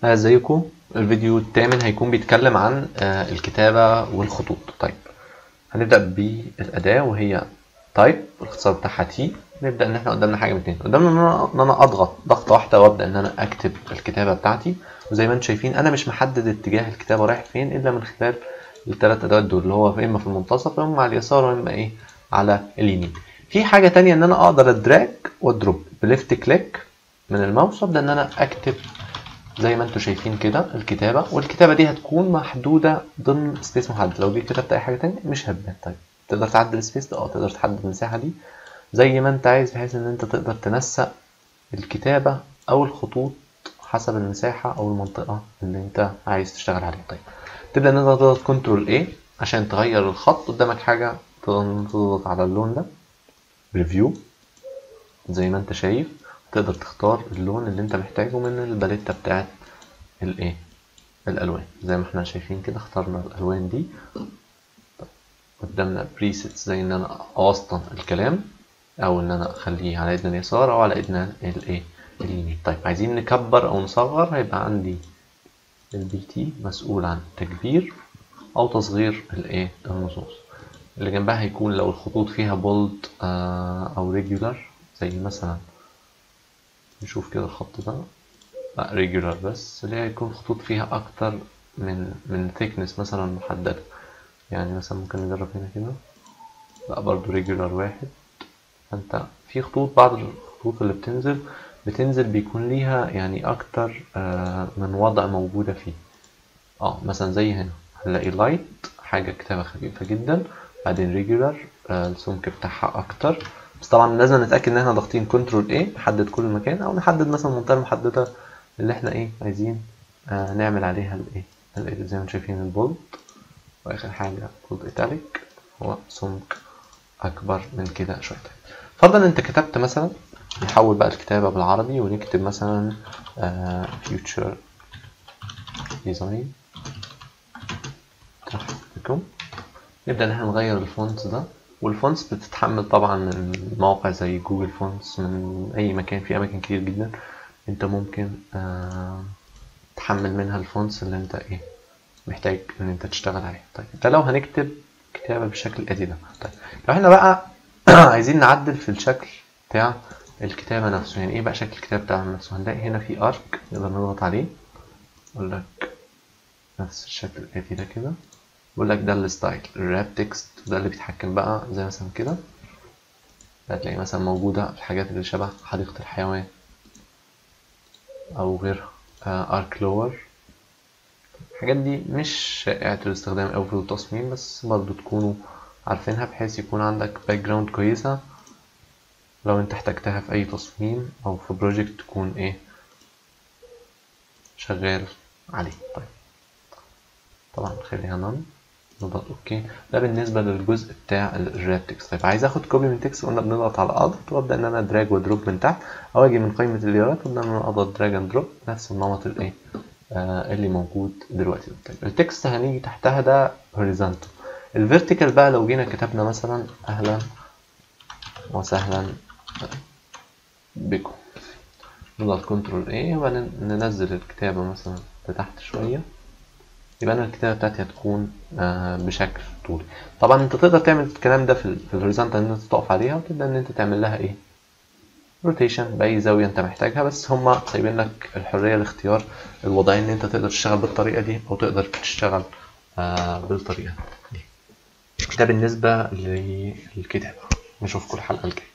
ازيكم الفيديو الثامن هيكون بيتكلم عن آه، الكتابة والخطوط طيب هنبدأ بالأداة وهي تايب الاختصار بتاعها تي نبدأ إن احنا قدامنا حاجة من اتنين قدامنا إن أنا إن أنا أضغط ضغطة واحدة وأبدأ إن أنا أكتب الكتابة بتاعتي وزي ما انتم شايفين أنا مش محدد اتجاه الكتابة رايح فين إلا من خلال الثلاث أدوات دول اللي هو إما في المنتصف وإما على اليسار وإما إيه على اليمين في حاجة تانية إن أنا أقدر أدراج وأدروب بليفت كليك من الماوس وأبدأ إن أنا أكتب زي ما انتم شايفين كده الكتابة والكتابة دي هتكون محدودة ضمن سبيس محدد لو جيت كتبت أي حاجة تانية مش هتبان طيب تقدر تعدل السبيس ده اه تقدر تحدد المساحة دي زي ما انت عايز بحيث ان انت تقدر تنسق الكتابة أو الخطوط حسب المساحة أو المنطقة اللي انت عايز تشتغل عليها طيب تبدأ ان انت تضغط كنترول A عشان تغير الخط قدامك حاجة تضغط على اللون ده ريفيو زي ما انت شايف تقدر تختار اللون اللي انت محتاجه من الباليتة بتاعت الايه الالوان زي ما احنا شايفين كده اخترنا الالوان دي طيب. قدامنا بريسيتس زي ان انا اوسطن الكلام او ان انا اخليه على ايدنا اليسار او على ايدنا الايه اليمين طيب عايزين نكبر او نصغر هيبقى عندي البي تي مسؤول عن تكبير او تصغير الايه النصوص اللي جنبها هيكون لو الخطوط فيها بولد او ريجولار زي مثلا نشوف كده الخط ده لا ريجولار بس اللي هي يكون خطوط فيها اكتر من من thickness مثلا محددة يعني مثلا ممكن نجرب هنا كده لا برضو ريجولار واحد فانت في خطوط بعض الخطوط اللي بتنزل بتنزل بيكون ليها يعني اكتر آه من وضع موجودة فيه اه مثلا زي هنا هنلاقي لايت حاجة كتابة خفيفة جدا بعدين ريجولار آه السمك بتاعها اكتر بس طبعا لازم نتاكد ان احنا ضاغطين كنترول A نحدد كل مكان او نحدد مثلا المنطقه المحدده اللي احنا ايه عايزين آه نعمل عليها الايه زي ما شايفين البولد واخر حاجه بولد ايتاليك هو سمك اكبر من كده شويه فرضا انت كتبت مثلا نحول بقى الكتابه بالعربي ونكتب مثلا آه future design بكم نبدا ان احنا نغير الفونت ده والفونتس بتتحمل طبعا من مواقع زي جوجل فونتس من اي مكان في اماكن كتير جدا انت ممكن آه تحمل منها الفونتس اللي انت ايه محتاج ان انت تشتغل عليها طيب ده لو هنكتب كتابه بالشكل الاتي ده طيب لو احنا بقى عايزين نعدل في الشكل بتاع الكتابه نفسه يعني ايه بقى شكل الكتاب بتاع نفسه هنلاقي هنا في ارك نقدر نضغط عليه يقول لك نفس الشكل الاتي ده كده بيقول لك ده الستايل الراب تكست ده اللي بيتحكم بقى زي مثلا كده هتلاقي مثلا موجودة الحاجات اللي شبه حديقة الحيوان أو غيرها ارك لور الحاجات دي مش شائعة الاستخدام أوي في التصميم بس برضو تكونوا عارفينها بحيث يكون عندك باك جراوند كويسة لو انت احتجتها في أي تصميم أو في بروجكت تكون ايه شغال عليه طيب طبعا خليها نون نضغط اوكي ده بالنسبه للجزء بتاع الراب تكست طيب عايز اخد كوبي من تكست قلنا بنضغط على اضغط وابدا ان انا دراج وادروب من تحت او اجي من قائمه اليارات وابدا ان انا اضغط دراج اند دروب نفس النمط الايه آه اللي موجود دلوقتي طيب التكست هنيجي تحتها ده هوريزونتال الفيرتيكال بقى لو جينا كتبنا مثلا اهلا وسهلا بكم نضغط كنترول ايه وبعدين ننزل الكتابه مثلا لتحت شويه يبقى انا الكتابه بتاعتي هتكون آه بشكل طولي طبعا انت تقدر تعمل الكلام ده في, في الهوريزونتال ان انت تقف عليها وتبدا ان انت تعمل لها ايه روتيشن باي زاويه انت محتاجها بس هما سايبين لك الحريه لاختيار الوضعين ان انت تقدر تشتغل بالطريقه دي او تقدر تشتغل آه بالطريقه دي ده بالنسبه للكتابه نشوفكم الحلقه الجايه